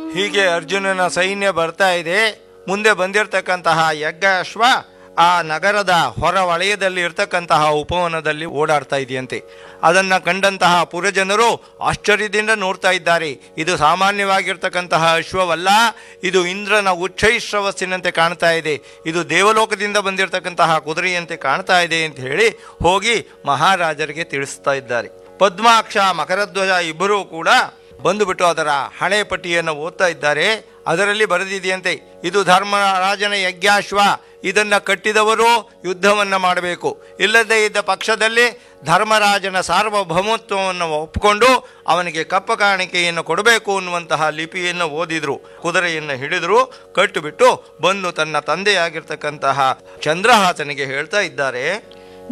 ಹೀಗೆ ಅರ್ಜುನನ ಸೈನ್ಯ ಬರ್ತಾ ಇದೆ ಮುಂದೆ ಬಂದಿರತಕ್ಕಂತಹ ಯಜ್ಞಾಶ್ವ ಆ ನಗರದ ಹೊರ ವಲಯದಲ್ಲಿ ಇರ್ತಕ್ಕಂತಹ ಉಪವನದಲ್ಲಿ ಓಡಾಡ್ತಾ ಇದೆಯಂತೆ ಅದನ್ನ ಕಂಡಂತಹ ಪುರಜನರು ಆಶ್ಚರ್ಯದಿಂದ ನೋಡ್ತಾ ಇದ್ದಾರೆ ಇದು ಸಾಮಾನ್ಯವಾಗಿರ್ತಕ್ಕಂತಹ ಅಶ್ವವಲ್ಲ ಇದು ಇಂದ್ರನ ಉಚ್ಚೈಶ್ರವಸ್ಸಿನಂತೆ ಕಾಣ್ತಾ ಇದೆ ಇದು ದೇವಲೋಕದಿಂದ ಬಂದಿರತಕ್ಕಂತಹ ಕುದುರೆಯಂತೆ ಕಾಣ್ತಾ ಇದೆ ಅಂತ ಹೇಳಿ ಹೋಗಿ ಮಹಾರಾಜರಿಗೆ ತಿಳಿಸ್ತಾ ಇದ್ದಾರೆ ಪದ್ಮಾಕ್ಷ ಮಕರಧ್ವಜ ಇಬ್ಬರೂ ಕೂಡ ಬಂದುಬಿಟ್ಟು ಅದರ ಹಣೆ ಪಟ್ಟಿಯನ್ನು ಓದ್ತಾ ಇದ್ದಾರೆ ಅದರಲ್ಲಿ ಬರೆದಿದೆಯಂತೆ ಇದು ಧರ್ಮರಾಜನ ಯಜ್ಞಾಶ್ವ ಇದನ್ನ ಕಟ್ಟಿದವರು ಯುದ್ಧವನ್ನ ಮಾಡಬೇಕು ಇಲ್ಲದೇ ಇದ್ದ ಪಕ್ಷದಲ್ಲಿ ಧರ್ಮರಾಜನ ಸಾರ್ವಭೌಮತ್ವವನ್ನು ಒಪ್ಪಿಕೊಂಡು ಅವನಿಗೆ ಕಪ್ಪ ಕಾಣಿಕೆಯನ್ನು ಕೊಡಬೇಕು ಅನ್ನುವಂತಹ ಲಿಪಿಯನ್ನು ಓದಿದ್ರು ಕುದುರೆಯನ್ನು ಹಿಡಿದ್ರು ಕಟ್ಟಿಬಿಟ್ಟು ಬಂದು ತನ್ನ ತಂದೆಯಾಗಿರ್ತಕ್ಕಂತಹ ಚಂದ್ರಹಾಸನಿಗೆ ಹೇಳ್ತಾ ಇದ್ದಾರೆ